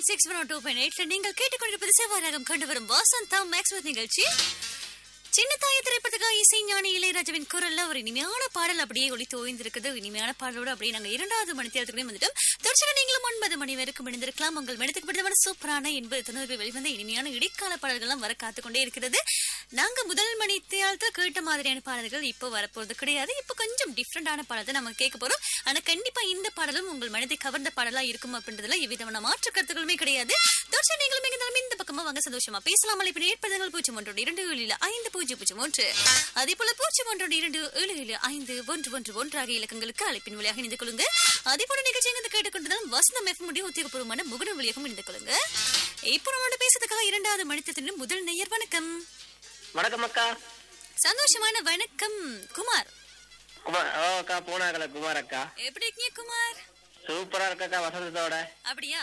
Six one two point எயிட்ல நீங்கள் கேட்டுக்கொண்டிருப்பது செவ்வாயகம் கொண்டு வரும் வசந்தா மேக்ஸ்வத் நிகழ்ச்சி சின்ன தாய திரைப்படத்துக்காக இசை ஞானி இளையராஜாவின் குரல்ல ஒரு இனிமையான பாடல் அப்படியே ஒளி தோய்ந்திருக்குது இனிமையான பாடலோடு அப்படியே நாங்க இரண்டாவது மணி தேர்தலுக்கு வந்துட்டோம் தொடர்ச்சியாக நீங்களும் ஒன்பது மணி வரைக்கும் இணைந்திருக்கலாம் உங்கள் மனத்துக்கு பிடித்தமான சூப்பரான எண்பது தொண்ணூறு வெளிவந்த இனிமையான இடைக்கால பாடல்கள்லாம் வர காத்து கொண்டே இருக்கிறது நாங்க முதல் மணி தேர்தல் கேட்ட மாதிரியான பாடல்கள் இப்போ வரப்போறது கிடையாது இப்போ கொஞ்சம் டிஃப்ரெண்டான பாடல் நம்ம கேட்க போறோம் ஆனா கண்டிப்பா இந்த பாடலும் உங்கள் மனதை கவர்ந்த பாடலா இருக்கும் அப்படின்றதுல எவ்விதமான மாற்று கருத்துக்களுமே கிடையாது தொடர்ச்சியாக நீங்களும் எங்க இருந்தாலும் இந்த பக்கமா வாங்க சந்தோஷமா பேசலாம் அழைப்பின் ஏற்படுங்கள் பூஜ்ஜியம் ஒன்றோடு இரண்டு ஏழில் ஐந்து பூஜ்ஜியம் பூஜ்ஜியம் ஒன்று அதே போல பூஜ்ஜியம் ஒன்றோடு இரண்டு ஏழு ஏழு ஐந்து ஒன்று ஒன்று ஒன்று ஆகிய இலக்கங்களுக்கு அழைப்பின் வழியாக இணைந்து கொள்ளுங்க அதே போல நிகழ்ச்சி எங்க கேட்டுக்கொண்டதால் வசந்தம் எஃப் முடிய உத்தியோகபூர்வமான முகன வழியாகவும் இணைந்து கொள்ளுங்க இப்போ நம்மளோட பேசுறதுக்காக இரண்டாவது மணித்தத்தின் முதல் நேயர் வணக்கம் வணக்கம் அக்கா சந்தோஷமான வணக்கம் குமார் குமார் ஓ அக்கா பூனாக்கல குமார் அக்கா எப்படி இருக்கீங்க குமார் சூப்பரா இருக்கக்கா வசந்தத்தோட அப்படியா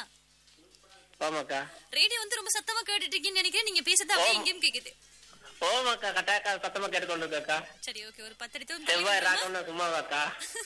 ஓமாக்கா ரேடியோ வந்து ரொம்ப சத்தமா கேட்டுட்டு இருக்கீங்கன்னு நினைக்கிறேன் நீங்க பேசுறது அப்படியே எங்கேயும் கேக்குது ஓமாக்கா கட்டாக்கா சத்தமா கேட்டுக்கொண்டிருக்கா சரி ஓகே ஒரு பத்து எடுத்து செவ்வாய் ராக்கம்னா சும்மாவாக்கா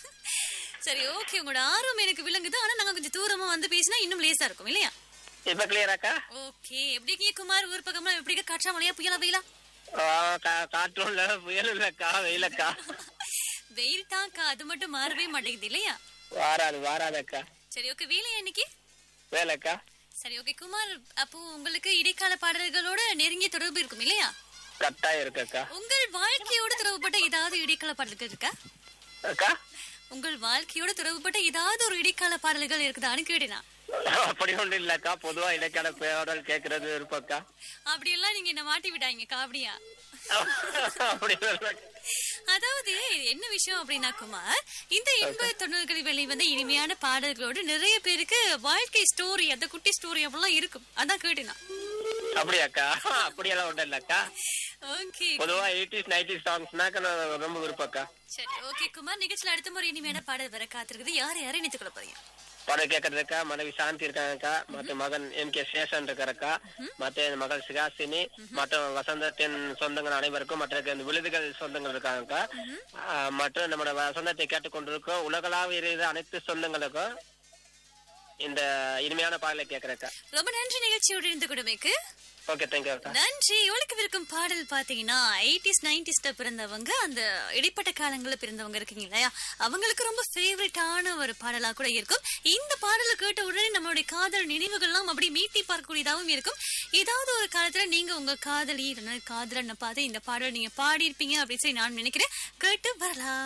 சரி ஓகே உங்களோட ஆர்வம் எனக்கு விளங்குது ஆனா நாங்க கொஞ்சம் தூரமா வந்து பேசினா இன்னும் லேசா இருக்கும் இல்லையா இப்ப கிளியராக்கா ஓகே எப்படி இருக்கீங்க குமார் ஊர் பக்கமா எப்படி இருக்க? காற்றா மழையா புயலா வெயிலா காற்றும் இல்ல புயல் இல்லக்கா வெயிலக்கா வெயில் தான்க்கா அது மட்டும் மாறவே மாட்டேங்குது இல்லையா வாராது வாராதக்கா சரி ஓகே வேலையா இன்னைக்கு வேலைக்கா சரி ஓகே குமார் அப்போ உங்களுக்கு இடைக்கால பாடல்களோட நெருங்கிய தொடர்பு இருக்கும் இல்லையா கட்டாயம் இருக்கக்கா உங்கள் வாழ்க்கையோட தொடர்புபட்ட ஏதாவது இடைக்கால பாடல்கள் இருக்கா அக்கா உங்கள் வாழ்க்கையோட தொடர்புபட்ட ஏதாவது ஒரு இடைக்கால பாடல்கள் இருக்குதான்னு கேட்டேனா அப்படி ஒன்றும் இல்லக்கா பொதுவா இடைக்கால பாடல் கேட்கறது இருப்பக்கா அப்படியெல்லாம் நீங்க என்ன மாட்டி விடாங்க அப்படியா அப்படி இல்ல. அதாவது என்ன விஷயம் அப்படின்னா குமார் இந்த எண்பது தொண்ணூறுகளில் வெளிவந்த இனிமையான பாடல்களோடு நிறைய பேருக்கு வாழ்க்கை ஸ்டோரி அந்த குட்டி ஸ்டோரி அப்படிலாம் இருக்கும் அதான் கேட்டேனா அப்படியாக்கா அப்படியெல்லாம் ஒன்றும் இல்லக்கா ஓகே பொதுவா எயிட்டிஸ் நைன்டிஸ் சாங்ஸ்னாக்க நான் ரொம்ப விருப்பக்கா சரி ஓகே குமார் நிகழ்ச்சியில் அடுத்த முறை இனிமையான பாடல் வர காத்திருக்குது யார் யாரை இணைத்துக் கொள்ள போறீங்க படம் கேட்கறதுக்கா மனைவி சாந்தி இருக்காங்கக்கா மத்த மகன் எம் கே சேஷன் இருக்காரக்கா மத்த என் மகள் சிகாசினி மற்றும் வசந்தத்தின் சொந்தங்கள் அனைவருக்கும் மற்ற இந்த விழுதுகள் சொந்தங்கள் இருக்காங்கக்கா ஆஹ் மற்றும் நம்மளோட வசந்தத்தை கேட்டுக்கொண்டிருக்கும் உலகளாவிய இருந்த அனைத்து சொந்தங்களுக்கும் இந்த இனிமையான பாடலை கேட்கறக்கா ரொம்ப நன்றி நிகழ்ச்சியோடு இருந்து கொடுமைக்கு ஓகே தேங்க்யூ அக்கா நன்றி ஒழுக்கவிருக்கும் பாடல் பாத்தீங்கன்னா எயிட்டிஸ் நைன்டிஸ்ல பிறந்தவங்க அந்த இடைப்பட்ட காலங்கள்ல பிறந்தவங்க இருக்கீங்க இல்லையா அவங்களுக்கு ரொம்ப ஃபேவரட்டான ஒரு பாடலா கூட இருக்கும் இந்த பாடலை கேட்ட உடனே நம்மளுடைய காதல் நினைவுகள்லாம் அப்படி மீட்டி பார்க்கக்கூடியதாகவும் இருக்கும் ஏதாவது ஒரு காலத்துல நீங்க உங்க காதலி இல்லைன்னா காதலனை பார்த்து இந்த பாடல் நீங்க பாடியிருப்பீங்க அப்படின்னு சொல்லி நான் நினைக்கிறேன் கேட்டு வரலாம்